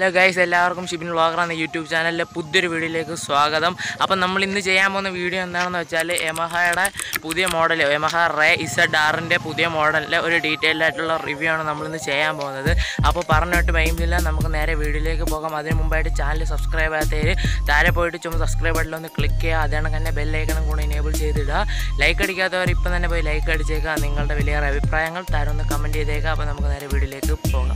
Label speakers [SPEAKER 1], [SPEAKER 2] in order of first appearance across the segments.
[SPEAKER 1] hello guys എല്ലാവർക്കും Shibin vlogger എന്ന YouTube ചാനലിലെ പുതിയൊരു വീഡിയോയിലേക്ക് സ്വാഗതം അപ്പം നമ്മൾ ഇന്ന് ചെയ്യാൻ പോകുന്ന വീഡിയോ എന്താണെന്ന് വെച്ചാൽ യമഹയുടെ പുതിയ മോഡൽ യമഹ റേ ഇസഡ് ആറിൻ്റെ പുതിയ മോഡലിലെ ഒരു ഡീറ്റെയിൽഡ് ആയിട്ടുള്ള റിവ്യൂ ആണ് നമ്മളിന്ന് ചെയ്യാൻ പോകുന്നത് അപ്പോൾ പറഞ്ഞിട്ട് വൈകുന്നില്ല നമുക്ക് നേരെ വീഡിയോയിലേക്ക് പോകാം അതിന് മുമ്പായിട്ട് ചാനൽ സബ്സ്ക്രൈബ് ചെയ്യാത്തവർ താഴെ പോയിട്ട് ചുമ്മാ സബ്സ്ക്രൈബ് ബട്ടണിൽ ഒന്ന് ക്ലിക്ക് ചെയ്യുക അതാണ് തന്നെ ബെല്ലൈക്കണം കൂടെ എനേബിൾ ചെയ്തിടുക ലൈക്ക് അടിക്കാത്തവർ ഇപ്പം തന്നെ പോയി ലൈക്ക് അടിച്ചേക്കുക നിങ്ങളുടെ വലിയ അഭിപ്രായങ്ങൾ താരം ഒന്ന് കമൻറ്റ് ചെയ്തേക്കുക അപ്പോൾ നമുക്ക് നേരെ വീഡിയോയിലേക്ക് പോകാം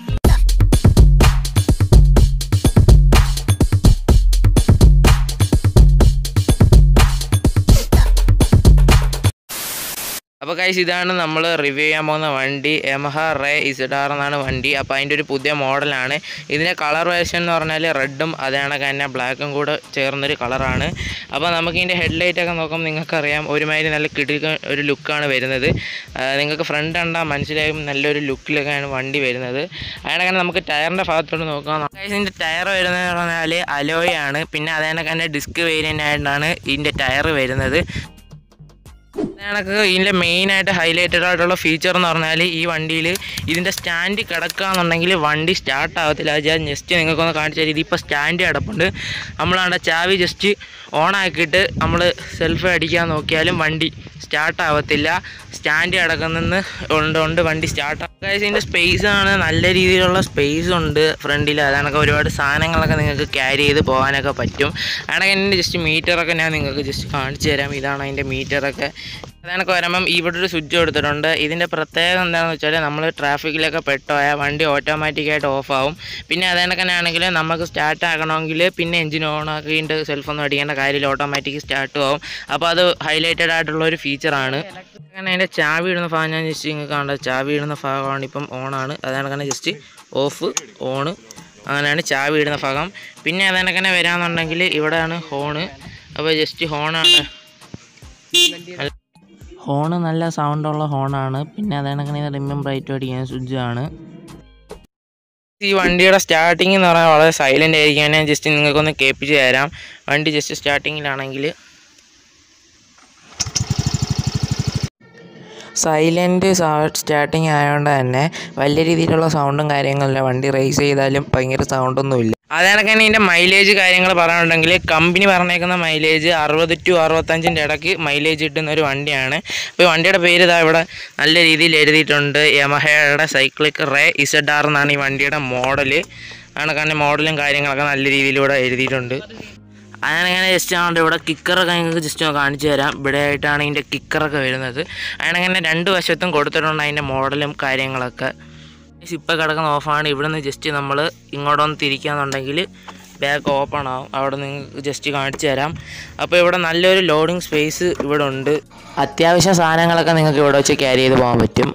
[SPEAKER 1] അപ്പോൾ കൈസ് ഇതാണ് നമ്മൾ റിവ്യൂ ചെയ്യാൻ പോകുന്ന വണ്ടി യമഹ റേ ഇസഡാർ എന്നാണ് വണ്ടി അപ്പോൾ അതിൻ്റെ ഒരു പുതിയ മോഡലാണ് ഇതിൻ്റെ കളർ വേർഷൻ എന്ന് പറഞ്ഞാൽ റെഡും അതേ കണക്ക് തന്നെ ബ്ലാക്കും കൂടെ ചേർന്നൊരു കളറാണ് അപ്പോൾ നമുക്ക് ഇതിൻ്റെ ഹെഡ്ലൈറ്റ് ഒക്കെ നോക്കുമ്പോൾ നിങ്ങൾക്കറിയാം ഒരുമാതിരി നല്ല കിടുക ഒരു ലുക്കാണ് വരുന്നത് ആ, നിങ്ങൾക്ക് ഫ്രണ്ട് കണ്ടാൽ മനസ്സിലായും നല്ലൊരു ലുക്കിലൊക്കെയാണ് വണ്ടി വരുന്നത് അതിനൊക്കെ നമുക്ക് ടയറിൻ്റെ ഭാഗത്തോട്ട് നോക്കാം Guys, ഇതിൻ്റെ ടയർ വരുന്നത് പറഞ്ഞാൽ അലോയ് ആണ് പിന്നെ അതേ കണക്ക് തന്നെ ഡിസ്ക് വേരിയൻ്റ് ആയിട്ടാണ് ഇതിൻ്റെ ടയർ വരുന്നത് കണക്ക് ഇതിൻ്റെ മെയിനായിട്ട് ഹൈലൈറ്റഡ് ആയിട്ടുള്ള ഫീച്ചർ എന്ന് പറഞ്ഞാൽ ഈ വണ്ടിയിൽ ഇതിൻ്റെ സ്റ്റാൻഡ് കിടക്കുകയെന്നുണ്ടെങ്കിൽ വണ്ടി സ്റ്റാർട്ട് ആകത്തില്ല അത് ഞാൻ ജസ്റ്റ് നിങ്ങൾക്കൊന്ന് കാണിച്ചു തരാം ഇതിപ്പോൾ സ്റ്റാൻഡ് കിടപ്പുണ്ട് നമ്മളവിടെ ചാവി ജസ്റ്റ് ഓൺ ആക്കിയിട്ട് നമ്മൾ സെൽഫ് അടിക്കാൻ നോക്കിയാലും വണ്ടി സ്റ്റാർട്ട് ആവത്തില്ല സ്റ്റാൻഡ് കിടക്കുന്നെന്ന് ഉണ്ട് ഉണ്ട് വണ്ടി സ്റ്റാർട്ട് ഇതിൻ്റെ സ്പേസ് ആണ് നല്ല രീതിയിലുള്ള സ്പേസ് ഉണ്ട് ഫ്രണ്ടിൽ അതാണൊക്കെ ഒരുപാട് സാധനങ്ങളൊക്കെ നിങ്ങൾക്ക് ക്യാരി ചെയ്ത് പോകാനൊക്കെ പറ്റും അതാണെങ്കിൽ എൻ്റെ ജസ്റ്റ് മീറ്ററൊക്കെ ഞാൻ നിങ്ങൾക്ക് ജസ്റ്റ് കാണിച്ചു തരാം ഇതാണ് അതിൻ്റെ മീറ്ററൊക്കെ അതാണൊക്കെ വരുമ്പം ഇവിടെ ഒരു സ്വിച്ച് കൊടുത്തിട്ടുണ്ട് ഇതിൻ്റെ പ്രത്യേകത എന്താണെന്ന് വെച്ചാൽ നമ്മൾ ട്രാഫിക്കിലൊക്കെ പെട്ടുപോയാൽ വണ്ടി ഓട്ടോമാറ്റിക്കായിട്ട് ഓഫ് ആവും പിന്നെ അതേണക്കെ ആണെങ്കിൽ നമുക്ക് സ്റ്റാർട്ട് ആക്കണമെങ്കിൽ പിന്നെ എഞ്ചിൻ ഓൺ ആക്കിയിട്ട് സെൽഫൊന്നും അടിക്കേണ്ട കാര്യമില്ല ഓട്ടോമാറ്റിക് സ്റ്റാർട്ട് ആവും അപ്പോൾ അത് ഹൈലൈറ്റഡ് ആയിട്ടുള്ള ഒരു ഫീച്ചറാണ് അങ്ങനെ അതിൻ്റെ ചാവി ഇടുന്ന ഭാഗം ഞാൻ ജസ്റ്റ് നിങ്ങൾക്ക് കാണാം ചാവി ഇടുന്ന ഭാഗമാണ് ഇപ്പം ഓണാണ് അതാണ് ജസ്റ്റ് ഓഫ് ഓണ് അങ്ങനെയാണ് ചാവി ഇടുന്ന ഭാഗം പിന്നെ അതേണക്കന്നെ വരാമെന്നുണ്ടെങ്കിൽ ഇവിടെയാണ് ഹോണ് അപ്പോൾ ജസ്റ്റ് ഹോണാണ് ഹോണ് നല്ല സൗണ്ടുള്ള ഹോണാണ് പിന്നെ അതേണക്കനെ റിമ്മും ബ്രൈറ്റും അടിക്കുന്ന സ്വിച്ചാണ് ഈ വണ്ടിയുടെ സ്റ്റാർട്ടിംഗ് എന്ന് പറഞ്ഞാൽ വളരെ സൈലൻ്റ് ആയിരിക്കും ഞാൻ ജസ്റ്റ് നിങ്ങൾക്കൊന്ന് കേൾപ്പിച്ച് തരാം വണ്ടി ജസ്റ്റ് സ്റ്റാർട്ടിങ്ങിലാണെങ്കിൽ സൈലൻറ്റ് സ്റ്റാർട്ടിങ് ആയതുകൊണ്ട് തന്നെ വലിയ രീതിയിലുള്ള സൗണ്ടും കാര്യങ്ങളില്ല വണ്ടി റേസ് ചെയ്താലും ഭയങ്കര സൗണ്ടൊന്നുമില്ല അതേണക്ക് തന്നെ ഇതിൻ്റെ മൈലേജ് കാര്യങ്ങൾ പറയാനുണ്ടെങ്കിൽ കമ്പനി പറഞ്ഞേക്കുന്ന മൈലേജ് അറുപത് ടു അറുപത്തഞ്ചിൻ്റെ ഇടയ്ക്ക് മൈലേജ് കിട്ടുന്ന ഒരു വണ്ടിയാണ് അപ്പോൾ ഈ വണ്ടിയുടെ പേര് ഇതാ ഇവിടെ നല്ല രീതിയിൽ എഴുതിയിട്ടുണ്ട് യമഹയുടെ സൈക്ലിക് റേ ഇസഡ് ആർ എന്നാണ് ഈ വണ്ടിയുടെ മോഡൽ കണക്കാൻ്റെ മോഡലും കാര്യങ്ങളൊക്കെ നല്ല രീതിയിലൂടെ എഴുതിയിട്ടുണ്ട് അങ്ങനെ ജസ്റ്റ് ആണ്ട് ഇവിടെ കിക്കറൊക്കെ നിങ്ങൾക്ക് ജസ്റ്റ് ഒന്ന് കാണിച്ചു തരാം ഇവിടെ ആയിട്ടാണ് ഇതിൻ്റെ കിക്കറൊക്കെ വരുന്നത് അങ്ങനെ രണ്ട് വശത്തും കൊടുത്തിട്ടുണ്ട് അതിൻ്റെ മോഡലും കാര്യങ്ങളൊക്കെ ഇപ്പോൾ കിടക്കുന്ന ഓഫാണ് ഇവിടെ നിന്ന് ജസ്റ്റ് നമ്മൾ ഇങ്ങോട്ടൊന്ന് തിരിക്കുകയെന്നുണ്ടെങ്കിൽ ബാക്ക് ഓപ്പൺ ആവും അവിടെ നിങ്ങൾക്ക് ജസ്റ്റ് കാണിച്ചു തരാം അപ്പോൾ ഇവിടെ നല്ലൊരു ലോഡിങ് സ്പേസ് ഇവിടെ ഉണ്ട് അത്യാവശ്യ സാധനങ്ങളൊക്കെ നിങ്ങൾക്ക് ഇവിടെ വെച്ച് ക്യാരി ചെയ്ത് പോകാൻ പറ്റും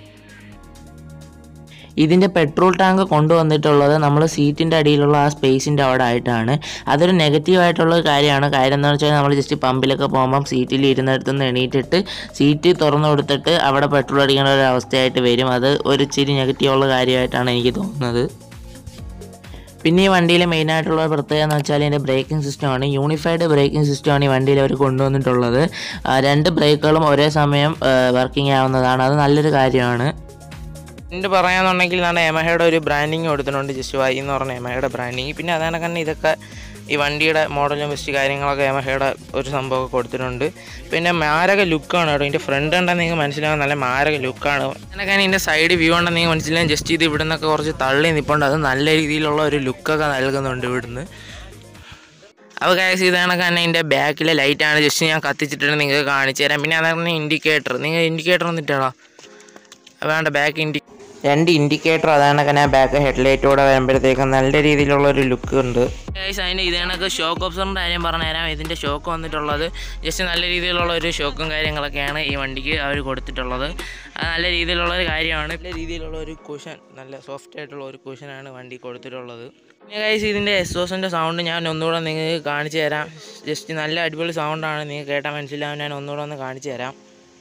[SPEAKER 1] ഇതിൻ്റെ പെട്രോൾ ടാങ്ക് കൊണ്ടുവന്നിട്ടുള്ളത് നമ്മൾ സീറ്റിൻ്റെ അടിയിലുള്ള ആ സ്പേസിൻ്റെ അവിടെ ആയിട്ടാണ് അതൊരു നെഗറ്റീവായിട്ടുള്ള കാര്യമാണ് കാര്യം എന്താണെന്ന് വെച്ചാൽ നമ്മൾ ജസ്റ്റ് പമ്പിലൊക്കെ പോകുമ്പം സീറ്റിൽ ഇരുന്നിടത്ത് നിന്ന് എണീറ്റിട്ട് സീറ്റ് തുറന്നു കൊടുത്തിട്ട് അവിടെ പെട്രോൾ അടിക്കേണ്ട ഒരു അവസ്ഥയായിട്ട് വരും അത് ഒരു ഇച്ചിരി നെഗറ്റീവുള്ള കാര്യമായിട്ടാണ് എനിക്ക് തോന്നുന്നത് പിന്നെ ഈ വണ്ടിയിലെ മെയിനായിട്ടുള്ള പ്രത്യേകത എന്ന് വെച്ചാൽ ഇതിൻ്റെ ബ്രേക്കിംഗ് സിസ്റ്റമാണ് യൂണിഫൈഡ് ബ്രേക്കിംഗ് സിസ്റ്റമാണ് ഈ വണ്ടിയിൽ അവർ കൊണ്ടുവന്നിട്ടുള്ളത് ആ, രണ്ട് ബ്രേക്കുകളും ഒരേ സമയം വർക്കിംഗ് ആവുന്നതാണ് അത് നല്ലൊരു കാര്യമാണ് എൻ്റെ പറയാന്നുണ്ടെങ്കിൽ നമ്മുടെ എമഹയുടെ ഒരു ബ്രാൻഡിങ് കൊടുത്തിട്ടുണ്ട് ജസ്റ്റ് വൈ എന്ന് പറഞ്ഞ എമഹയുടെ ബ്രാൻഡിങ് പിന്നെ അതാണ് തന്നെ ഇതൊക്കെ ഈ വണ്ടിയുടെ മോഡലും ബെസ്റ്റ് കാര്യങ്ങളൊക്കെ എമഹയുടെ ഒരു സംഭവമൊക്കെ കൊടുത്തിട്ടുണ്ട് പിന്നെ മാരക ലുക്കാണ് കേട്ടോ ഇതിൻ്റെ ഫ്രണ്ട് കണ്ടാൽ നിങ്ങൾക്ക് മനസ്സിലാവും നല്ല മാരക ലുക്കാണ് അതിനൊക്കെ ഇതിൻ്റെ സൈഡ് വ്യൂ ഉണ്ടെന്ന് നിങ്ങൾക്ക് മനസ്സിലാവും ജസ്റ്റ് ഇത് ഇവിടെ നിന്നൊക്കെ കുറച്ച് തള്ളി നിൽപ്പുണ്ട് അത് നല്ല രീതിയിലുള്ള ഒരു ലുക്കൊക്കെ നൽകുന്നുണ്ട് ഇവിടുന്ന് അപ്പോൾ കാശ് ഇതാണ് തന്നെ ഇതിൻ്റെ ബാക്കിലെ ലൈറ്റാണ് ജസ്റ്റ് ഞാൻ കത്തിച്ചിട്ട് നിങ്ങൾക്ക് കാണിച്ചു തരാം പിന്നെ അതാണ് ഇൻഡിക്കേറ്റർ നിങ്ങൾ ഇൻഡിക്കേറ്റർ ഒന്നിട്ടാളോ വേണ്ട ബാക്ക് ഇൻഡി രണ്ട് ഇൻഡിക്കേറ്റർ അതാണ് തന്നെ ബാക്ക് ഹെഡ്ലൈറ്റോടെ വരുമ്പോഴത്തേക്കും നല്ല രീതിയിലുള്ള ഒരു ലുക്ക് ഉണ്ട് അതിൻ്റെ ഇത് കണക്ക് ഷോക്ക് ഓപ്ഷറിൻ്റെ കാര്യം പറഞ്ഞുതരാം ഇതിൻ്റെ ഷോക്ക് വന്നിട്ടുള്ളത് ജസ്റ്റ് നല്ല രീതിയിലുള്ള ഒരു ഷോക്കും കാര്യങ്ങളൊക്കെയാണ് ഈ വണ്ടിക്ക് അവർ കൊടുത്തിട്ടുള്ളത് അത് നല്ല രീതിയിലുള്ള ഒരു കാര്യമാണ് നല്ല രീതിയിലുള്ള ഒരു കുഷൻ നല്ല സോഫ്റ്റ് ആയിട്ടുള്ള ഒരു കുഷനാണ് വണ്ടി കൊടുത്തിട്ടുള്ളത് പിന്നെ കൈസ് ഇതിൻ്റെ എക്സോസിൻ്റെ സൗണ്ട് ഞാൻ ഒന്നുകൂടെ നിങ്ങൾക്ക് കാണിച്ചു തരാം ജസ്റ്റ് നല്ല അടിപൊളി സൗണ്ടാണ് നിങ്ങൾക്ക് കേട്ടാൽ മനസ്സിലാവും ഞാൻ ഒന്നുകൂടെ ഒന്ന് കാണിച്ചു തരാം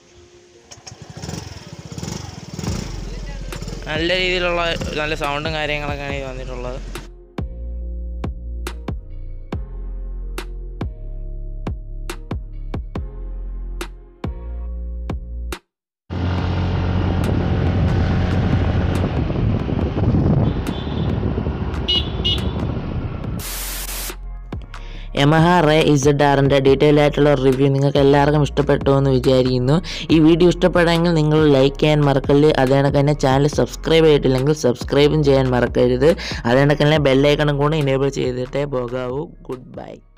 [SPEAKER 1] നല്ല രീതിയിലുള്ള നല്ല സൗണ്ടും കാര്യങ്ങളൊക്കെയാണ് ഇത് വന്നിട്ടുള്ളത് യമഹ റേ ഇസഡ് ആറിൻ്റെ ഡീറ്റെയിൽ ആയിട്ടുള്ള റിവ്യൂ നിങ്ങൾക്ക് എല്ലാവർക്കും ഇഷ്ടപ്പെട്ടു എന്ന് വിചാരിക്കുന്നു ഈ വീഡിയോ ഇഷ്ടപ്പെടെങ്കിൽ നിങ്ങൾ ലൈക്ക് ചെയ്യാൻ മറക്കല്ല് അതേണക്ക് തന്നെ ചാനൽ സബ്സ്ക്രൈബ് ചെയ്തിട്ടില്ലെങ്കിൽ സബ്സ്ക്രൈബും ചെയ്യാൻ മറക്കരുത് അതേണക്ക് തന്നെ ബെല്ലൈക്കണും കൂടെ ഇനേബിൾ ചെയ്തിട്ടേ പോകാവൂ ഗുഡ് ബൈ